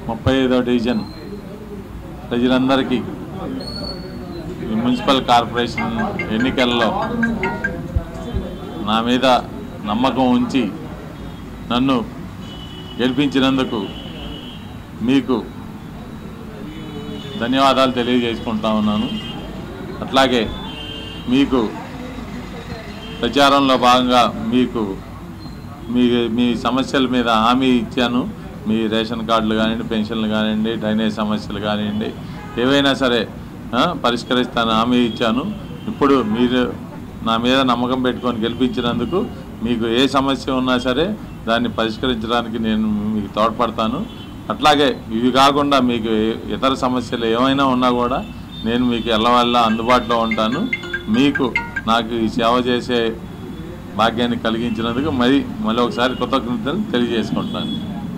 ముప్పై ఐదో డివిజన్ ప్రజలందరికీ ఈ మున్సిపల్ కార్పొరేషన్ ఎన్నికల్లో నా మీద నమ్మకం ఉంచి నన్ను గెలిపించినందుకు మీకు ధన్యవాదాలు తెలియజేసుకుంటా ఉన్నాను అట్లాగే మీకు ప్రచారంలో భాగంగా మీకు మీ మీ సమస్యల మీద హామీ ఇచ్చాను మీ రేషన్ కార్డులు కానివ్వండి పెన్షన్లు కానివ్వండి డ్రైనేజ్ సమస్యలు కానివ్వండి ఏవైనా సరే ఆ, పరిష్కరిస్తాను హామీ ఇచ్చాను ఇప్పుడు మీరు నా మీద నమ్మకం పెట్టుకొని గెలిపించినందుకు మీకు ఏ సమస్య ఉన్నా సరే దాన్ని పరిష్కరించడానికి నేను మీకు తోడ్పడతాను అట్లాగే ఇవి కాకుండా మీకు ఏ- ఇతర సమస్యలు ఏమైనా ఉన్నా కూడా నేను మీకు ఎల్లవల్ల అందుబాటులో ఉంటాను మీకు నాకు ఈ సేవ చేసే భాగ్యాన్ని కలిగించినందుకు మరి మళ్ళీ ఒకసారి కృతజ్ఞతలు తెలియజేసుకుంటాను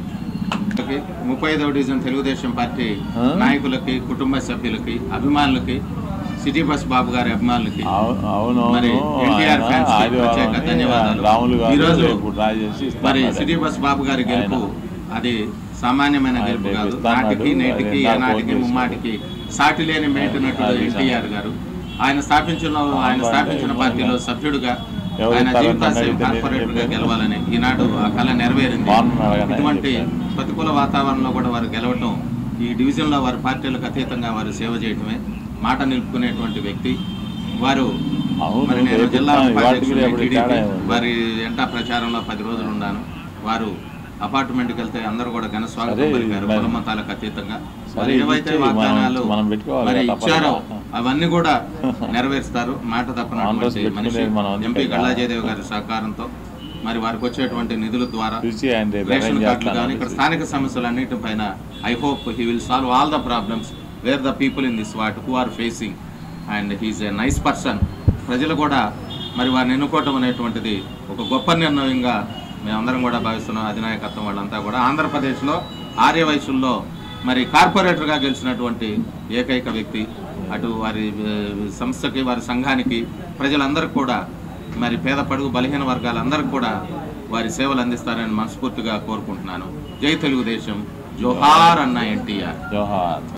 ముప్పై ఐదవ డివిజన్ తెలుగుదేశం పార్టీ ఆ? నాయకులకి కుటుంబ సభ్యులకి అభిమానులకి సిటీ బస్ బాబు గారి అభిమానులకి అవు- అవును మరి అవును. ఎన్టీఆర్ ఆయన ఫ్యాన్స్ కి ఆదివారం ప్రత్యేక అని ధన్యవాదాలు. రాములు గారు ఈరోజు రేపు డ్రా చేసి మరి ఇస్తానన్నాడు. సిటీ బస్ బాబు గారి గెలుపు అది సామాన్యమైన ఆయన గెలుపు రేపు కాదు ఇస్తాన్నాడు. నాటికి నేటికి ఆయన నాకు ఏనాటికి ఫోన్ ముమ్మాటికి సాటి లేని మేటి నటుడు అది ఎన్టీఆర్ గారు ఆయన స్థాపించిన ఆయన అవును, స్థాపించిన అవును. పార్టీలో సభ్యుడిగా ఎవరు ఆయన ఇస్తారని జీవితాశయం అడిగితే నేను కార్పొరేటర్ గా చెప్పాను. గెలవాలని ఈనాడు ఆ కళ నెరవేరింది బాగున్నాడు అడగనే ఇటువంటి చెప్పాను. ప్రతికూల వాతావరణంలో కూడా వారు గెలవటం ఈ డివిజన్లో వారి పార్టీలకు అతీతంగా వారు సేవ చేయటమే మాట నిలుపుకునేటువంటి వ్యక్తి వారు అవును, మరి నేను రేపు జిల్లా ఇస్తాను. ఇవాళకి ఉపాధ్యక్షుడిని రేపటికి టీడీపీ. తేడా ఏముంది? వారి ఎంటా ప్రచారంలో పది రోజులు ఉన్నాను వారు అపార్ట్మెంట్కి వెళ్తే అందరూ కూడా ఘన స్వాగతం సరే, పలికారు మరి- కులమతాలకు అతీతంగా సరే, మరి ఏవైతే ఇచ్చేయి. మనం- వాగ్దానాలు మనం పెట్టుకోవాలి మరి కదా, తప్పదు ఇచ్చారో కదా. అవన్నీ కూడా నెరవేరుస్తారు మాట తప్పనటువంటి పెట్టుకునేది మనిషి మనం అందుకే ఎంపీ కదా. గల్లాజయదేవ్ గారి సహకారంతో మరి వారికి వచ్చేటువంటి నిధుల ద్వారా చూసి ఆయన రేపు రేషన్ arrange కార్డులు చేస్తాను కానీ ఇక్కడ స్థానిక సమస్యలన్నిటిపైన I hope he will solve all the problems where the people in this what who are facing and he is a nice person ప్రజలు కూడా మరి వారిని ఎన్నుకోవటం అనేటువంటిది ఒక గొప్ప నిర్ణయంగా మేమందరం కూడా భావిస్తున్నాం అధినాయకత్వం వాళ్ళంతా కూడా ఆంధ్రప్రదేశ్లో ఆర్య వయసుల్లో మరి కార్పొరేటర్గా గెలిచినటువంటి ఏకైక వ్యక్తి అటు వారి ఆ, సంస్థకి వారి సంఘానికి ప్రజలందరికీ కూడా మరి పేద పడుగు బలహీన వర్గాలందరికీ కూడా వారి సేవలు అందిస్తారని మనస్ఫూర్తిగా కోరుకుంటున్నాను జై తెలుగుదేశం జోహార్ అన్న ఎన్టీఆర్ జోహార్